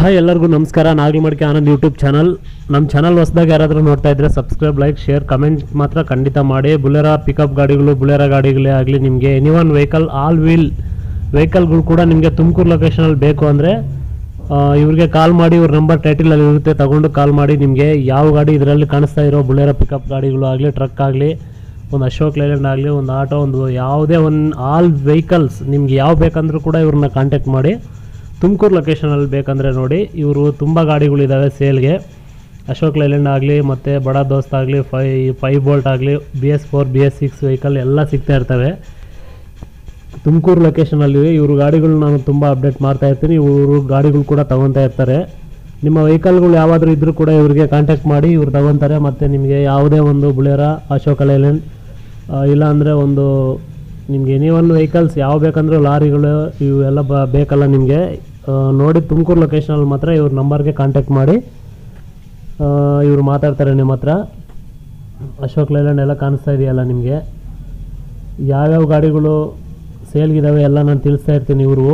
hi ಎಲ್ಲರಿಗೂ ನಮಸ್ಕಾರ ನಾಗಲಿ ಮಡಿಕೆ ಆನಂದ್ ಯೂಟ್ಯೂಬ್ ಚಾನಲ್ ನಮ್ಮ ಚಾನಲ್ ಹೊಸದಾಗಿ ಯಾರಾದರೂ ನೋಡ್ತಾ ಇದ್ರೆ ಸಬ್ಸ್ಕ್ರೈಬ್ ಲೈಕ್ ಶೇರ್ ಕಮೆಂಟ್ ಮಾತ್ರ ಖಂಡಿತ ಮಾಡಿ ಬುಲೆರಾ ಪಿಕಪ್ ಗಾಡಿಗಳು ಬುಲೆರಾ ಗಾಡಿಗಳೇ ಆಗಲಿ ನಿಮಗೆ any one vehicle all wheel ವೆಹಿಕಲ್ಗಳು ಕೂಡ ನಿಮಗೆ ತುಮಕೂರು ಲೊಕೇಶನಲ್ಲಿ ಬೇಕು ಅಂದರೆ ಇವ್ರಿಗೆ ಕಾಲ್ ಮಾಡಿ ಇವ್ರ ನಂಬರ್ ಟೈಟಲಲ್ಲಿ ಇರುತ್ತೆ ತಗೊಂಡು ಕಾಲ್ ಮಾಡಿ ನಿಮಗೆ ಯಾವ ಗಾಡಿ ಇದರಲ್ಲಿ ಕಾಣಿಸ್ತಾ ಇರೋ ಬುಲೆರಾ ಪಿಕಪ್ ಗಾಡಿಗಳು ಆಗಲಿ ಟ್ರಕ್ ಆಗಲಿ ಒಂದು ಅಶೋಕ್ ಲೇಲ್ಯಾಂಡ್ ಆಗಲಿ ಒಂದು ಆಟೋ ಒಂದು ಯಾವುದೇ ಒಂದು ಆಲ್ ವೆಹಿಕಲ್ಸ್ ನಿಮ್ಗೆ ಯಾವ ಬೇಕಂದ್ರೂ ಕೂಡ ಇವ್ರನ್ನ ಕಾಂಟ್ಯಾಕ್ಟ್ ಮಾಡಿ ತುಮಕೂರು ಲೊಕೇಶನಲ್ಲಿ ಬೇಕಂದರೆ ನೋಡಿ ಇವರು ತುಂಬ ಗಾಡಿಗಳಿದ್ದಾವೆ ಸೇಲ್ಗೆ ಅಶೋಕ್ ಲೈಲ್ಯಾಂಡ್ ಆಗಲಿ ಮತ್ತು ಬಡ ದೋಸ್ತ್ ಆಗಲಿ ಫೈ ಫೈ ಬೋಲ್ಟ್ ಆಗಲಿ B S four B S six vehicle ಎಲ್ಲ ಸಿಗ್ತಾ ಇರ್ತವೆ ತುಮಕೂರು ಲೊಕೇಶನಲ್ಲಿ ಇವರು ಗಾಡಿಗಳು ನಾನು ತುಂಬ ಅಪ್ಡೇಟ್ ಮಾಡ್ತಾ ಇರ್ತೀನಿ ಇವರು ಗಾಡಿಗಳು ಕೂಡ ತಗೊತಾ ಇರ್ತಾರೆ ನಿಮ್ಮ ವೆಹಿಕಲ್ಗಳು ಯಾವಾದರೂ ಇದ್ದರೂ ಕೂಡ ಇವರಿಗೆ ಕಾಂಟ್ಯಾಕ್ಟ್ ಮಾಡಿ ಇವ್ರು ತಗೊತಾರೆ ಮತ್ತು ನಿಮಗೆ ಯಾವುದೇ ಒಂದು ಬುಲೆರಾ ಅಶೋಕ ಲೈಲ್ಯಾಂಡ್ ಇಲ್ಲ ಅಂದರೆ ಒಂದು ನಿಮಗೆ ಎನಿ ಒನ್ ವೆಹಿಕಲ್ಸ್ ಯಾವ ಬೇಕಂದ್ರೂ ಲಾರಿಗಳು ಇವೆಲ್ಲ ಬ ಬೇಕಲ್ಲ ನಿಮಗೆ ನೋಡಿ ತುಮಕೂರು ಲೊಕೇಶನಲ್ಲಿ ಮಾತ್ರ ಇವ್ರ ನಂಬರ್ಗೆ ಕಾಂಟ್ಯಾಕ್ಟ್ ಮಾಡಿ ಇವರು ಮಾತಾಡ್ತಾರೆ ನಿಮ್ಮ ಹತ್ರ ಅಶೋಕ್ ಲೈಲ್ಯಾಂಡ್ ಎಲ್ಲ ಕಾಣಿಸ್ತಾ ಇದೆಯಲ್ಲ ನಿಮಗೆ ಯಾವ್ಯಾವ ಗಾಡಿಗಳು ಸೇಲ್ಗಿದ್ದಾವೆ ಎಲ್ಲ ನಾನು ತಿಳಿಸ್ತಾ ಇರ್ತೀನಿ ಇವರು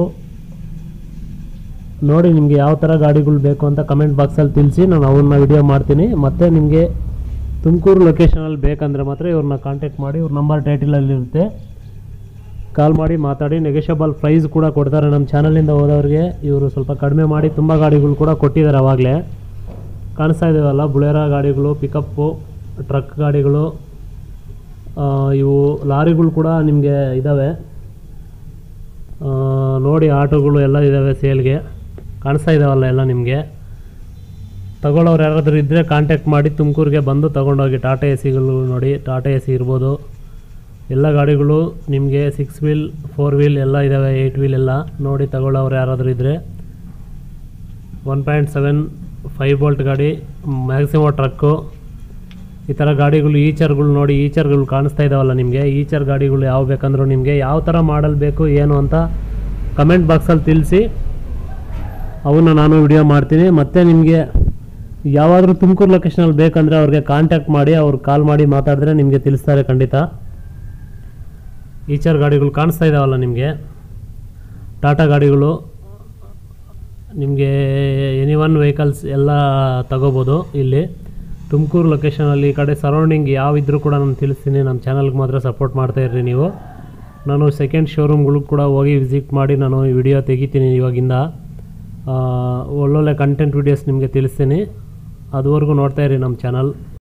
ನೋಡಿ ನಿಮಗೆ ಯಾವ ಥರ ಗಾಡಿಗಳು ಬೇಕು ಅಂತ ಕಮೆಂಟ್ ಬಾಕ್ಸಲ್ಲಿ ತಿಳಿಸಿ ನಾನು ಅವನ್ನ ವಿಡಿಯೋ ಮಾಡ್ತೀನಿ ಮತ್ತು ನಿಮಗೆ ತುಮಕೂರು ಲೊಕೇಶನಲ್ಲಿ ಬೇಕಂದರೆ ಮಾತ್ರ ಇವ್ರನ್ನ ಕಾಂಟ್ಯಾಕ್ಟ್ ಮಾಡಿ ಇವ್ರ ನಂಬರ್ ಟೈಟಲಲ್ಲಿ ಇರುತ್ತೆ ಕಾಲ್ ಮಾಡಿ ಮಾತಾಡಿ ನೆಗೆಷಬಲ್ ಪ್ರೈಸ್ ಕೂಡ ಕೊಡ್ತಾರೆ ನಮ್ಮ ಚಾನಲಿಂದ ಹೋದವ್ರಿಗೆ ಇವರು ಸ್ವಲ್ಪ ಕಡಿಮೆ ಮಾಡಿ ತುಂಬ ಗಾಡಿಗಳು ಕೂಡ ಕೊಟ್ಟಿದ್ದಾರೆ ಅವಾಗಲೇ ಕಾಣಿಸ್ತಾ ಇದ್ದಾವಲ್ಲ ಬುಲೆರಾ ಗಾಡಿಗಳು ಪಿಕಪ್ಪು ಟ್ರಕ್ ಗಾಡಿಗಳು ಆ, ಇವು ಲಾರಿಗಳು ಕೂಡ ನಿಮಗೆ ಇದ್ದಾವೆ ಆ, ನೋಡಿ ಆಟೋಗಳು ಎಲ್ಲ ಇದ್ದಾವೆ ಸೇಲ್ಗೆ ಕಾಣಿಸ್ತಾ ಇದ್ದಾವಲ್ಲ ಎಲ್ಲ ನಿಮಗೆ ತಗೊಳ್ಳೋರು ಯಾರಾದರೂ ಇದ್ದರೆ ಕಾಂಟ್ಯಾಕ್ಟ್ ಮಾಡಿ ತುಮಕೂರಿಗೆ ಬಂದು ತೊಗೊಂಡೋಗಿ ಟಾಟಾ ಎ ಸಿಗಳು ನೋಡಿ ಟಾಟಾ ಎ ಸಿ ಇರ್ಬೋದು ಎಲ್ಲ ಗಾಡಿಗಳು ನಿಮಗೆ ಸಿಕ್ಸ್ ವೀಲ್ ಫೋರ್ ವೀಲ್ ಎಲ್ಲ ಇದ್ದಾವೆ ಏಯ್ಟ್ ವೀಲ್ ಎಲ್ಲ ನೋಡಿ ತಗೊಳ್ಳೋರು ಯಾರಾದರೂ ಇದ್ದರೆ one point seven five bolt ಗಾಡಿ ಮ್ಯಾಕ್ಸಿಮೋ ಟ್ರಕ್ಕು ಈ ಥರ ಗಾಡಿಗಳು ಈಚರ್ಗಳು ನೋಡಿ ಈಚರ್ಗಳು ಕಾಣಿಸ್ತಾ ಇದ್ದಾವಲ್ಲ ನಿಮಗೆ ಈಚರ್ ಗಾಡಿಗಳು ಯಾವ ಬೇಕಂದ್ರೂ ನಿಮಗೆ ಯಾವ ಥರ ಮಾಡಲ್ ಬೇಕು ಏನು ಅಂತ ಕಮೆಂಟ್ ಬಾಕ್ಸಲ್ಲಿ ತಿಳಿಸಿ ಅವನ್ನ ನಾನು ವಿಡಿಯೋ ಮಾಡ್ತೀನಿ ಮತ್ತು ನಿಮಗೆ ಯಾವಾದರೂ ತುಮಕೂರು ಲೊಕೇಶನಲ್ಲಿ ಬೇಕಂದರೆ ಅವ್ರಿಗೆ ಕಾಂಟ್ಯಾಕ್ಟ್ ಮಾಡಿ ಅವ್ರು ಕಾಲ್ ಮಾಡಿ ಮಾತಾಡಿದ್ರೆ ನಿಮಗೆ ತಿಳಿಸ್ತಾರೆ ಖಂಡಿತ ಈಚರ್ ಗಾಡಿಗಳು ಕಾಣಿಸ್ತಾ ಇದ್ದಾವಲ್ಲ ನಿಮಗೆ ಟಾಟಾ ಗಾಡಿಗಳು ನಿಮಗೆ ಎನಿ ಒನ್ ವೆಹಿಕಲ್ಸ್ ಎಲ್ಲ ತಗೋಬೋದು ಇಲ್ಲಿ ತುಮಕೂರು ಲೊಕೇಶನಲ್ಲಿ ಈ ಕಡೆ ಸರೌಂಡಿಂಗ್ ಯಾವಿದ್ರೂ ಕೂಡ ನಾನು ತಿಳಿಸ್ತೀನಿ ನಮ್ಮ ಚಾನಲ್ಗೆ ಮಾತ್ರ ಸಪೋರ್ಟ್ ಮಾಡ್ತಾ ಇರ್ರಿ ನೀವು ನಾನು ಸೆಕೆಂಡ್ ಶೋರೂಮ್ಗಳಿಗೆ ಕೂಡ ಹೋಗಿ ವಿಸಿಟ್ ಮಾಡಿ ನಾನು ಈ ವಿಡಿಯೋ ತೆಗಿತೀನಿ ಇವಾಗಿಂದ ಆ, ಒಳ್ಳೊಳ್ಳೆ ಕಂಟೆಂಟ್ ವೀಡಿಯೋಸ್ ನಿಮಗೆ ತಿಳಿಸ್ತೀನಿ ಅದುವರೆಗೂ ನೋಡ್ತಾ ಇರಿ ನಮ್ಮ ಚಾನಲ್